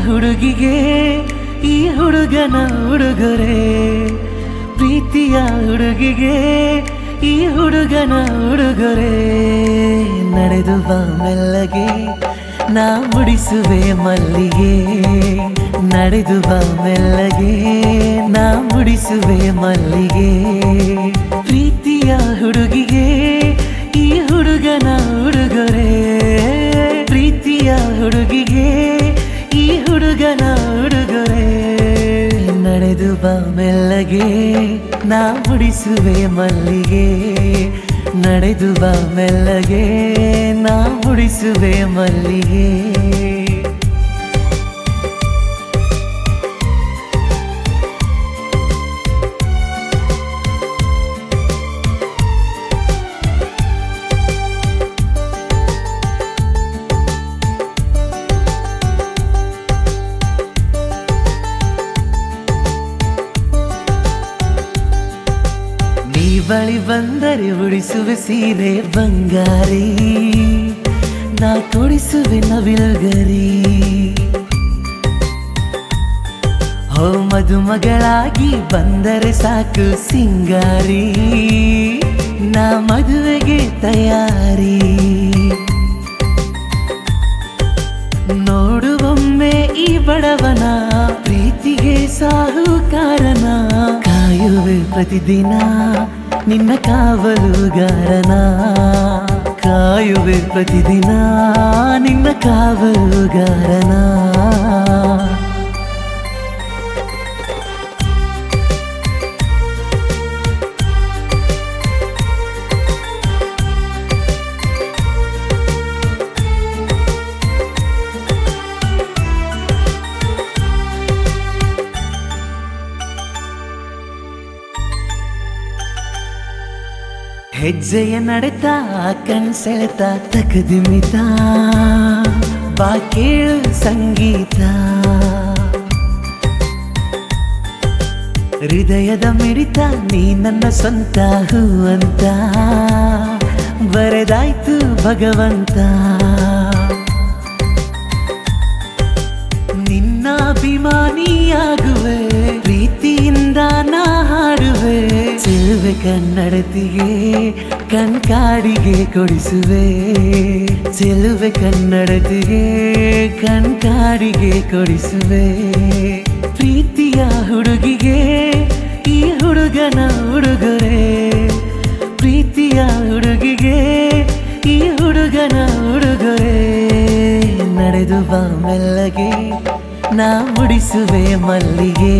ಹುಡುಗಿಗೆ ಈ ಹುಡುಗನ ಉಡುಗೊರೆ ಪ್ರೀತಿಯ ಹುಡುಗಿಗೆ ಈ ಹುಡುಗನ ಉಡುಗೊರೆ ನಡೆದು ಬಾ ಮೆಲ್ಲಗೆ ನಾ ಮುಡಿಸುವೆ ಮಲ್ಲಿಗೆ ನಡೆದು ಬಾ ಮೆಲ್ಲಗೆ ನಾ ಮುಡಿಸುವೆ ಮಲ್ಲಿಗೆ ಪ್ರೀತಿಯ ಹುಡುಗಿಗೆ ಈ ಹುಡುಗನ ಉಡುಗೊರೆ ಪ್ರೀತಿಯ ಹುಡುಗಿಗೆ ಈ ಹುಡುಗನ ಉಡುಗೊರೆ ನಡೆದು ಬಾ ಮೆಲ್ಲಗೆ ನಾ ಮುಡಿಸುವೆ ಮಲ್ಲಿಗೆ ನಡೆದು ಬಾ ಮೆಲ್ಲಗೆ ನಾ ಮುಡಿಸುವೆ ಮಲ್ಲಿಗೆ ನೀ ಬಳಿ ಬಂದರೆ ಉಡಿಸುವೆ ಸೀರೆ ಬಂಗಾರಿ ನಾ ಕೊಡಿಸುವೆ ನವಿಲುಗರಿ ಹೋ ಮದುಮಗಳಾಗಿ ಬಂದರೆ ಸಾಕು ಸಿಂಗಾರಿ ನಾ ಮದುವೆಗೆ ತಯಾರಿ ನೋಡುವೊಮ್ಮೆ ಈ ಬಡವನ ಪ್ರೀತಿಗೆ ಸಾಹುಕಾರನ ಕಾಯುವೆ ಪ್ರತಿದಿನ ನಿನ್ನ ಕಾವಲುಗಾರನ ಕಾಯುವೆ ಪ್ರತಿದಿನ ನಿನ್ನ ಕಾವಲುಗಾರನ ಹೆಜ್ಜೆಯ ನಡೆತ ಕಣ್ಸೆಳೆತ ತಕದಿಮಿತ ಬಾ ಕೇಳು ಸಂಗೀತ ಹೃದಯದ ಮಿಡಿತ ನೀ ನನ್ನ ಸ್ವಂತ ಹೂವಂತ ಬರೆದಾಯ್ತು ಭಗವಂತ ನಿನ್ನ ಅಭಿಮಾನಿಯಾಗುವೆ ಪ್ರೀತಿಯಿಂದ ನಾ ಹಾಡುವೆ ಚೆಲುವೆ ಕನ್ನಡತಿಗೆ ಕಣ್ಕಾಡಿಗೆ ಕೊಡಿಸುವೆ ಚೆಲುವೆ ಕನ್ನಡತಿಗೆ ಕಣ್ಕಾಡಿಗೆ ಕೊಡಿಸುವೆ ಪ್ರೀತಿಯ ಹುಡುಗಿಗೆ ಈ ಹುಡುಗನ ಉಡುಗೊರೆ ಪ್ರೀತಿಯ ಹುಡುಗಿಗೆ ಈ ಹುಡುಗನ ಉಡುಗೊರೆ ನಡೆದು ಬಾ ಮೆಲ್ಲಗೆ ನಾ ಮುಡಿಸುವೆ ಮಲ್ಲಿಗೆ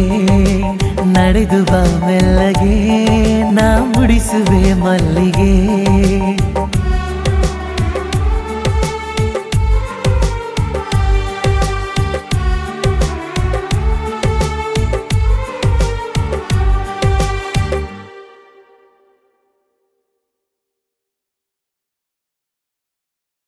ನಡೆದು ಬಾ ಮೆಲ್ಲಗೆ ನಾ ಮುಡಿಸುವೆ ಮಲ್ಲಿಗೆ